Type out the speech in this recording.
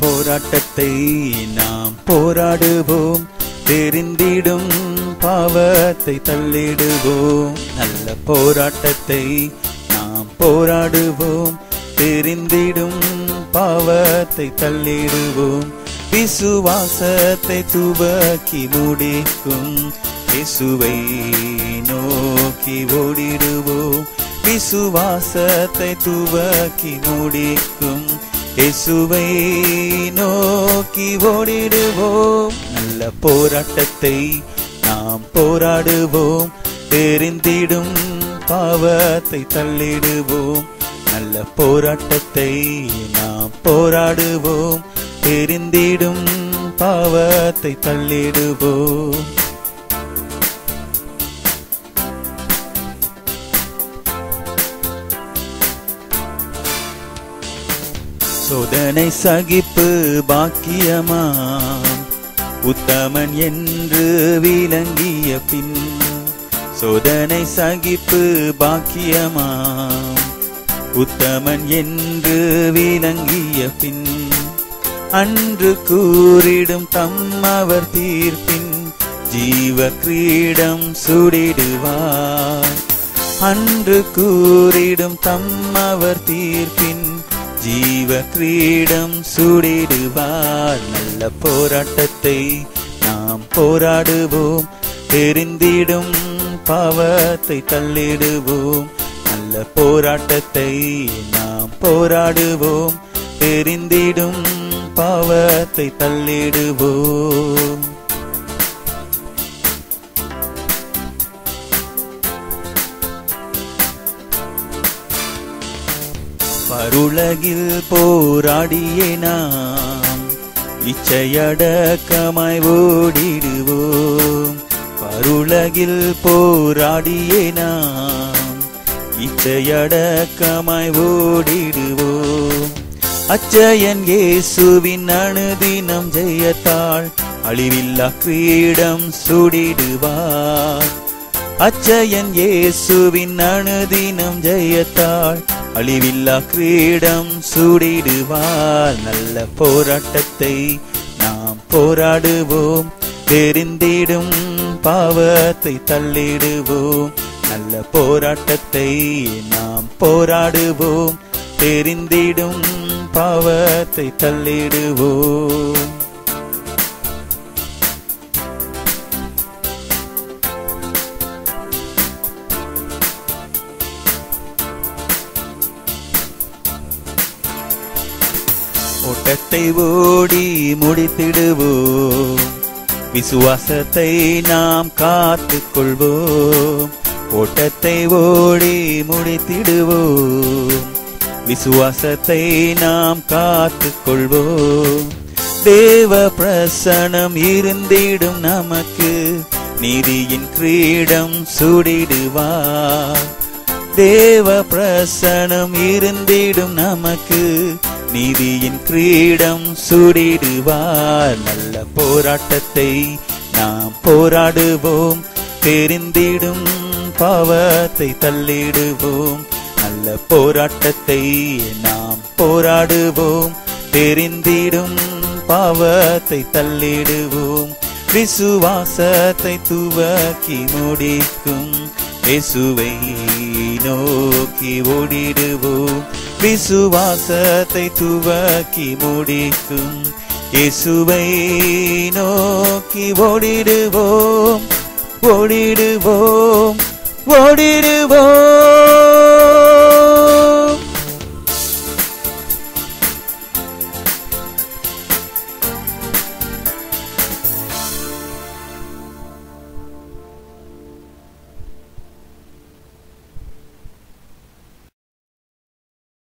போராட்டத்தை நாம் போராடுவோம் தெரிந்திடும் பாவத்தை தள்ளிடுவோம் நல்ல போராட்டத்தை நாம் போராடுவோம் தெரிந்திடும் பாவத்தை தள்ளிடுவோம் விசுவாசத்தை துவக்கி முடிக்கும் இயேசுவை நோக்கி ஓடிடுவோம் விசுவாசத்தை துவக்கி முடிக்கும் இயேசுவை நோக்கி ஓடிடுவோம் நல்ல போராட்டத்தை நாம் போராடுவோம் தெரிந்திடும் பாவத்தை தள்ளிடுவோம் நல்ல போராட்டத்தை நாம் போராடுவோம் தெரிந்திடும் பாவத்தை தள்ளிடுவோம் சோதனை சகிப்பு பாக்கியமாம் உத்தமன் என்று விளங்கிய பின் சோதனை சகிப்பு பாக்கியமாம் உத்தமன் என்று விளங்கிய பின் அன்று கூறிடும் தம்மவர் தீர்ப்பின் ஜீவ கிரீடம் சுடிடுவார் அன்று கூறிடும் தம்மவர் தீர்ப்பின் ஜீவ கிரீடம் சூடிடுவார் நல்ல போராட்டத்தை நாம் போராடுவோம் தெரிந்திடும் பாவத்தை தள்ளிடுவோம் நல்ல போராட்டத்தை நாம் போராடுவோம் தெரிந்திடும் பாவத்தை தள்ளிடுவோம் பருலகில் போராடியே நாம் இச்சையடக்கமாய் ஓடிடுவோம் பருலகில் போராடியே நாம் இச்சையடக்கமாய் ஓடிடுவோம் அச்சயன் இயேசுவின் அணுதினம் ஜெயத்தாள் அழிவில்லா கிரீடம் சூடிடுவார் அச்சயன் இயேசுவின் அணுதினம் ஜெயத்தாள் அழிவில்லா கிரீடம் சூடிடுவார் நல்ல போராட்டத்தை நாம் போராடுவோம் தெரிந்திடும் பாவத்தை தள்ளிடுவோம் நல்ல போராட்டத்தை நாம் போராடுவோம் தெரிந்திடும் பாவத்தை தள்ளிடுவோம் ஓட்டத்தை ஓடி முடித்திடுவோம் விசுவாசத்தை நாம் காத்துக் கொள்வோம் ஓட்டத்தை ஓடி முடித்திடுவோம் விசுவாசத்தை நாம் காத்துக் கொள்வோம் தேவ பிரசனம் இருந்திடும் நமக்கு நீதியின் கிரீடம் சூடிடுவார் தேவ பிரசனம் இருந்திடும் நமக்கு நீதியின் கிரீடம் சூடிடுவார் நல்ல போராட்டத்தை நாம் போராடுவோம் தெரிந்திடும் பாவத்தை தள்ளிடுவோம் நல்ல போராட்டத்தை நாம் போராடுவோம் தெரிந்திடும் பாவத்தை தள்ளிடுவோம் விசுவாசத்தை துவக்கி முடிக்கும் இயேசுவை நோக்கி ஓடிடுவோம் விசுவாசத்தை துவக்கி முடிக்கும் இயேசுவை நோக்கி ஓடிடுவோம் ஓடிடுவோம் ஓடிடுவோம்